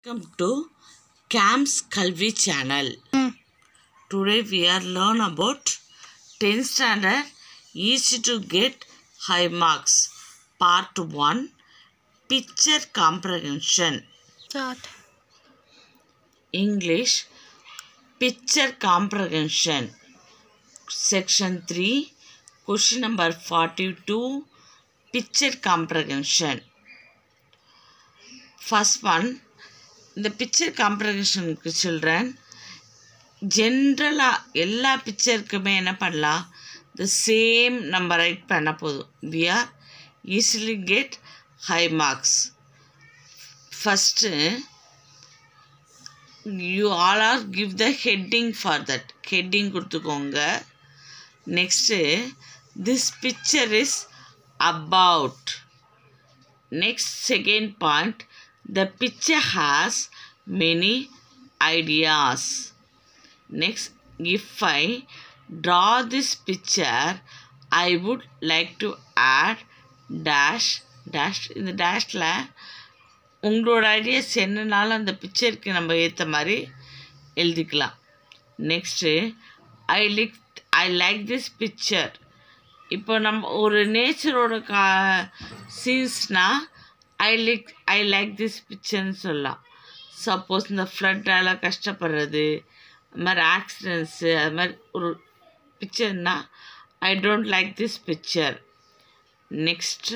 Welcome to CAMS Kalvi channel. Today we are learn about 10th standard easy to get high marks part 1 picture comprehension Start. English picture comprehension section 3 question number 42 picture comprehension first one இந்த picture காம்ப்ரஹென்ஷனுக்கு children ஜென்ரலாக எல்லா பிக்சருக்குமே என்ன பண்ணலாம் the same நம்ம write பண்ண போதும் we are easily get high marks first you all are give the heading for that heading கொடுத்துக்கோங்க next this picture is about next second point the picture has many ideas next if i draw this picture i would like to add dash dash இந்த டேஷில் உங்களோட ideas என்னனாலும் அந்த பிக்சருக்கு நம்ம ஏற்ற மாதிரி எழுதிக்கலாம் next I like I like this picture இப்போ நம்ம ஒரு நேச்சரோட கா சீன்ஸ்னால் ஐ லிக் ஐ லைக் திஸ் பிக்சர்னு சொல்லலாம் சப்போஸ் இந்த ஃப்ளட்டால் கஷ்டப்படுறது அது மாதிரி ஆக்சிடென்ட்ஸு அது மாதிரி ஒரு பிக்சர்னா I don't like this picture next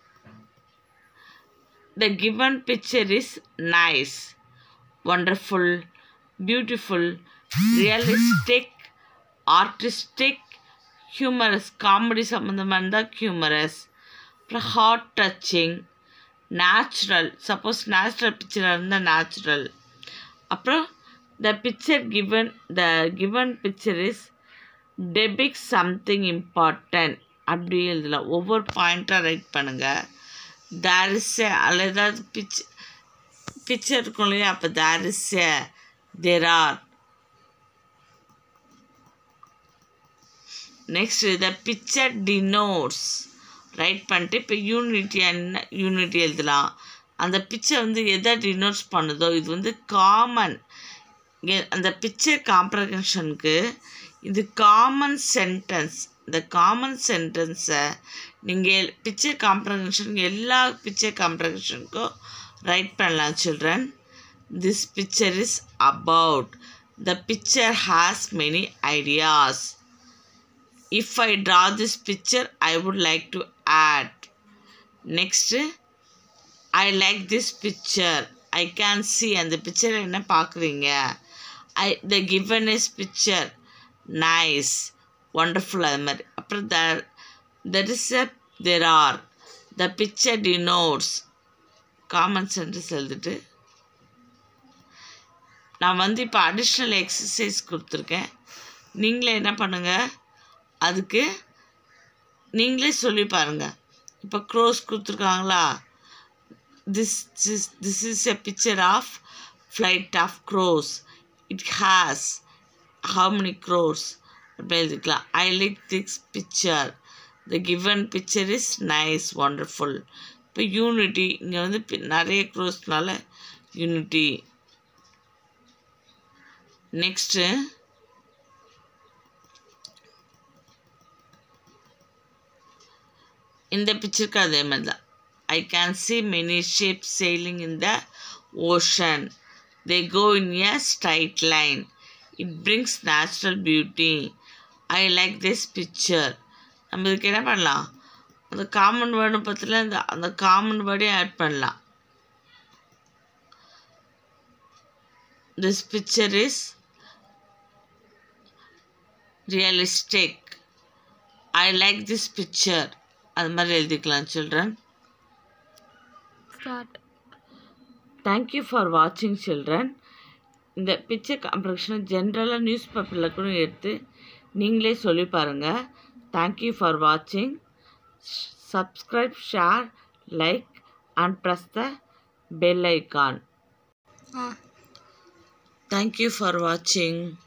the given picture is nice wonderful beautiful realistic artistic humorous comedy சம்மந்தமாக இருந்தால் ஹியூமரஸ் அப்புறம் heart touching natural suppose natural பிக்சராக இருந்தால் நேச்சுரல் அப்புறம் the picture given the given picture is depict something important அப்படி எழுதலாம் ஒவ்வொரு பாயிண்ட்டாக ரைட் பண்ணுங்கள் தேர் இஸ் ஏ அதில் ஏதாவது பிச் பிக்சர் இருக்கும் இல்லையா அப்போ there is a there are next the picture denotes write பண்ணிட்டு இப்போ யூனிட்டி என்ன யூனிட்டி எழுதலாம் அந்த பிக்சர் வந்து எதை டினோட்ஸ் பண்ணுதோ இது வந்து காமன் அந்த பிக்சர் காம்ப்ரஹென்ஷனுக்கு இது காமன் சென்டென்ஸ் இந்த காமன் சென்டென்ஸை நீங்கள் பிக்சர் காம்ப்ரஹென்ஷன் எல்லா பிக்சர் காம்ப்ரஹென்ஷனுக்கும் ரைட் பண்ணலாம் children this picture is about the picture has many ideas if I draw this picture I would like to add next I like this picture I can see அந்த picture என்ன பார்க்குறீங்க I the given is picture nice wonderful அது மாதிரி அப்புறம் the there is a there are the picture denotes common sentence எழுதிட்டு நான் வந்து இப்போ அடிஷ்னல் எக்ஸசைஸ் கொடுத்துருக்கேன் நீங்களே என்ன பண்ணுங்கள் அதுக்கு நீங்களே சொல்லி பாருங்கள் இப்போ க்ரோஸ் கொடுத்துருக்காங்களா this this this is a picture of flight of crows it has how many crows அப்படி எழுதிக்கலாம் I like this picture the given picture is nice wonderful இப்போ யூனிட்டி இங்கே வந்து நிறைய க்ரோஸ்னால யூனிட்டி நெக்ஸ்ட்டு இந்த பிக்சருக்கு அதே மாதிரி தான் I can see many ship sailing in the ocean they go in a straight line it brings natural beauty I like this picture நம்ம இதுக்கு என்ன பண்ணலாம் அந்த காமன் வேர்டு பற்றில அந்த அந்த காமன் வேர்டையும் ஆட் பண்ணலாம் this picture is realistic I like this picture அது மாதிரி எழுதிக்கலாம் சில்ட்ரன் Start. தேங்க்யூ ஃபார் வாட்சிங் சில்ட்ரன் இந்த பிக்சர் காம்ப்ரஷனை ஜென்ரலாக நியூஸ் பேப்பரில் கூட எடுத்து நீங்களே சொல்லி பாருங்கள் தேங்க்யூ ஃபார் வாட்சிங் subscribe share like and press the bell icon Ah. Thank you for வாட்சிங்